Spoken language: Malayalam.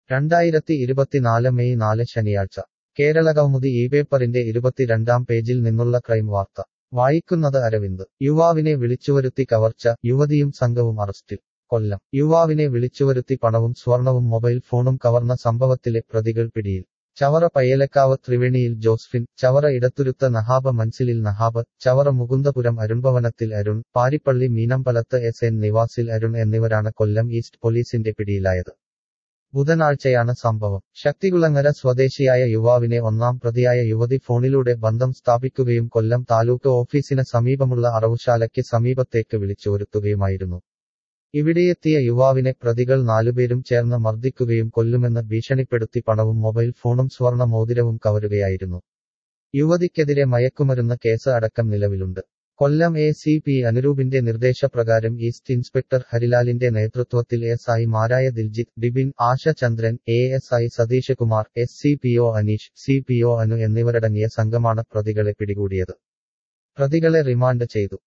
രണ്ടായിരത്തി ഇരുപത്തിനാല് മെയ് നാല് ശനിയാഴ്ച കേരളകൗമുദി ഈ പേപ്പറിന്റെ ഇരുപത്തിരണ്ടാം പേജിൽ നിന്നുള്ള ക്രൈം വാർത്ത വായിക്കുന്നത് അരവിന്ദ് യുവാവിനെ വിളിച്ചുവരുത്തി കവർച്ച യുവതിയും സംഘവും അറസ്റ്റിൽ കൊല്ലം യുവാവിനെ വിളിച്ചുവരുത്തി പണവും സ്വർണവും മൊബൈൽ ഫോണും കവർന്ന സംഭവത്തിലെ പ്രതികൾ പിടിയിൽ ചവറ പയ്യലക്കാവ് ത്രിവേണിയിൽ ജോസ്ഫിൻ ചവറ ഇടത്തുരുത്ത നഹാബ മൻസിലിൽ നഹാബ് ചവറ മുകുന്ദപുരം അരുൺഭവനത്തിൽ അരുൺ പാരിപ്പള്ളി മീനമ്പലത്ത് എസ് എൻ നിവാസിൽ അരുൺ എന്നിവരാണ് കൊല്ലം ഈസ്റ്റ് പോലീസിന്റെ പിടിയിലായത് ബുധനാഴ്ചയാണ് സംഭവം ശക്തികുളങ്ങര സ്വദേശിയായ യുവാവിനെ ഒന്നാം പ്രതിയായ യുവതി ഫോണിലൂടെ ബന്ധം സ്ഥാപിക്കുകയും കൊല്ലം താലൂക്ക് ഓഫീസിന് സമീപമുള്ള അറവുശാലയ്ക്ക് സമീപത്തേക്ക് വിളിച്ചുവരുത്തുകയുമായിരുന്നു ഇവിടെയെത്തിയ യുവാവിനെ പ്രതികൾ നാലുപേരും ചേർന്ന് മർദ്ദിക്കുകയും കൊല്ലുമെന്ന് ഭീഷണിപ്പെടുത്തി പണവും മൊബൈൽ ഫോണും സ്വർണ മോതിരവും കവരുകയായിരുന്നു യുവതിക്കെതിരെ മയക്കുമരുന്ന് കേസ് അടക്കം നിലവിലുണ്ട് കൊല്ലം എ സി പി അനുരൂപിന്റെ നിർദ്ദേശപ്രകാരം ഈസ്റ്റ് ഇൻസ്പെക്ടർ ഹരിലാലിന്റെ നേതൃത്വത്തിൽ എസ് ഐ മാരായ Diljith Dibin Asha Chandran A S I Satheesh Kumar S C P O Aneesh C P O Anu എന്നിവരടങ്ങിയ സംഘമാണ് പ്രതികളെ പിടികൂടിയത് പ്രതികളെ റിമാൻഡ് ചെയ്തു